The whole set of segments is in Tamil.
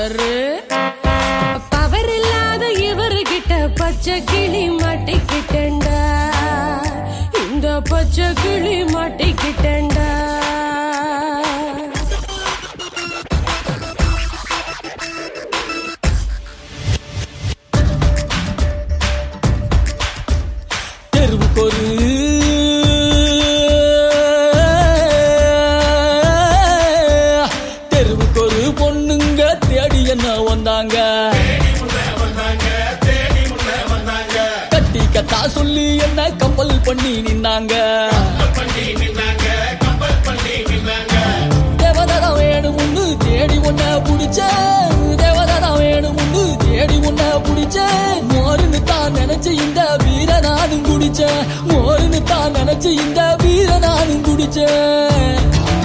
பவரு பவர் இல்லாத இவர்கிட்ட பச்சை கிளி மாட்டிக்கிட்டேன்டா இந்த பச்சை கிளி மாட்டிக்கிட்டேன்டா தெருவுக்கொரு தெருவுக்கொரு பொண்ணுங்க தேடி என்ன வந்தாங்க கட்டி கத்தா சொல்லி என்ன கப்பல் பண்ணி நின்னாங்க தேவதாதா வேணும்னு தேடி ஒன்ன புடிச்ச தேவதாதா வேணும்னு தேடி ஒன்ன புடிச்ச மோருன்னு தான் நினைச்சு இந்த வீர நானும் குடிச்ச மோருன்னு தான் நினைச்சு இந்த வீர நானும் குடிச்சேன்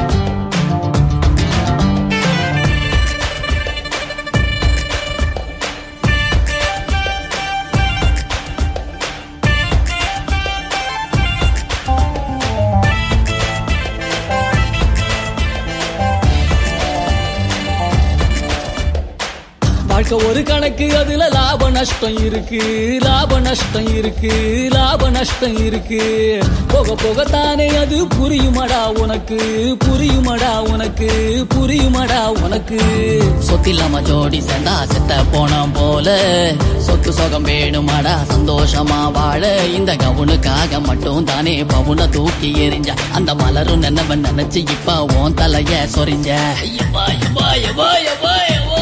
வாழ்க்கை ஒரு கணக்கு அதுல லாப நஷ்டம் இருக்கு லாப நஷ்டம் இருக்கு லாப நஷ்டம் இருக்கு போக போக தானே அது புரியுமடா உனக்கு புரியுமடா உனக்கு புரியுமடா உனக்கு சொத்தில்லாம ஜோடி சேர்ந்தா செத்த போன போல சொத்து சொகம் வேணுமாடா சந்தோஷமா வாழ இந்த கவுனுக்காக மட்டும் தானே பவுன தூக்கி எறிஞ்ச அந்த மலரும் நினைவன் நினைச்சு இப்ப உன் தலைய சொரிஞ்ச ஐயப்பா, ஐயப்பா, ஐயப்பா, ஐயப்பா, ஐயப்பா.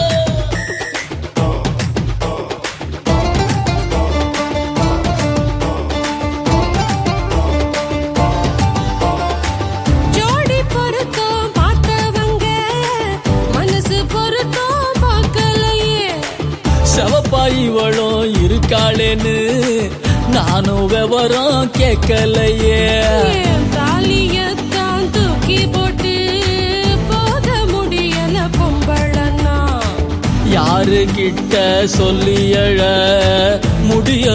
ஜோடி பொருத்தம் பார்த்தவங்க மனசு பொருத்தம் பார்க்கலையே செவப்பா இவளும் இருக்காளேன்னு நானும் விவரம் கேட்கலையே என் தாலியத்தான் தூக்கி போட்டு போக முடியல பொம்பளனா யாரு கிட்ட சொல்லி எழ முடிய